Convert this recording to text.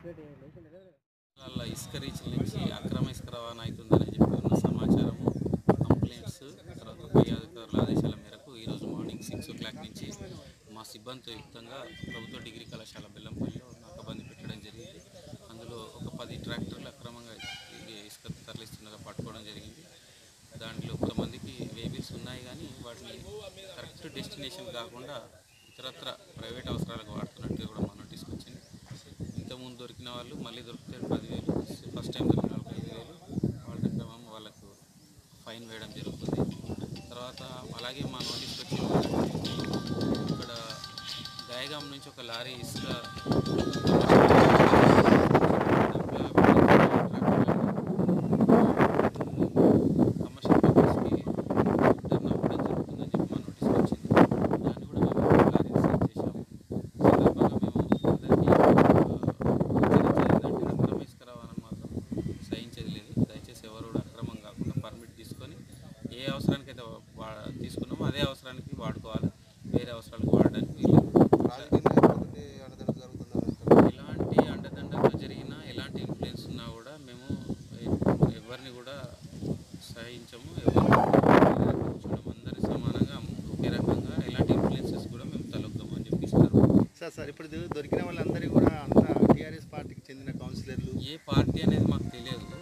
వాళ్ళ ఇసుక రీచ్ నుంచి అక్రమ ఇసుక రవాణా అవుతుందని చెప్పి ఉన్న సమాచారము కంప్లైంట్స్ తర్వాత పై అధికారుల ఆదేశాల మేరకు ఈరోజు మార్నింగ్ సిక్స్ ఓ క్లాక్ నుంచి మా సిబ్బందితో యుక్తంగా ప్రభుత్వ డిగ్రీ కళాశాల బెల్లంపల్లిలో నాకబంది పెట్టడం జరిగింది అందులో ఒక పది ట్రాక్టర్లు అక్రమంగా ఈ ఇసుక తరలిస్తుండగా పట్టుకోవడం జరిగింది దాంట్లో కొంతమందికి వెహికల్స్ ఉన్నాయి కానీ వాటిని కరెక్ట్ డెస్టినేషన్ కాకుండా ఇతరత్ర ప్రైవేట్ అవసరాలకు వాడుతున్నట్టుగా కూడా మా నోటీస్కి వచ్చింది ఇంతకుముందు దొరికిన వాళ్ళు మళ్ళీ దొరికితే పదివేలు ఫస్ట్ టైం దొరికిన వాళ్ళకి ఐదు వేలు వాళ్ళ క్రమం వాళ్ళకు ఫైన్ వేయడం జరుగుతుంది తర్వాత అలాగే మా నోటీస్కి వచ్చింది ఇక్కడ దయగాం నుంచి ఒక లారీ ఇసుక కమర్షియల్ పర్పస్కి టర్న్ అవ్వడం జరుగుతుందని చెప్పి మా నోటీస్కి వచ్చింది దాన్ని కూడా మేము లారీ రిసీవ్ చేశాము సందర్భంగా మేము అందరికీ హెచ్చరించేది ఏంటంటే అక్రమ ఇసుక రవాణా మాత్రం సహించేది లేదు దయచేసి ఎవరు కూడా అక్రమం కాకుండా పర్మిట్ తీసుకొని ఏ అవసరానికి అయితే వా తీసుకున్నామో అదే అవసరానికి వాడుకోవాలి వేరే అవసరాలకు వాడడానికి వీలు ఎలాంటి అండదండలు జరిగినా ఎలాంటి ఇన్ఫ్లుయెన్స్ ఉన్నా కూడా మేము ఎ- ఎవరిని కూడా సహించము ఎవరిని చూడము అందరి సమానంగా ఒకే రకంగా ఎలాంటి ఇన్ఫ్లుయెన్సెస్ కూడా మేము తలొగ్గాము అని చెప్పిస్తారు సార్ సార్ ఇప్పుడు ఇది దొరికిన వాళ్ళందరూ కూడా అంతా టీఆర్ఎస్ పార్టీకి చెందిన కౌన్సిలర్లు ఏ పార్టీ అనేది మాకు తెలియదు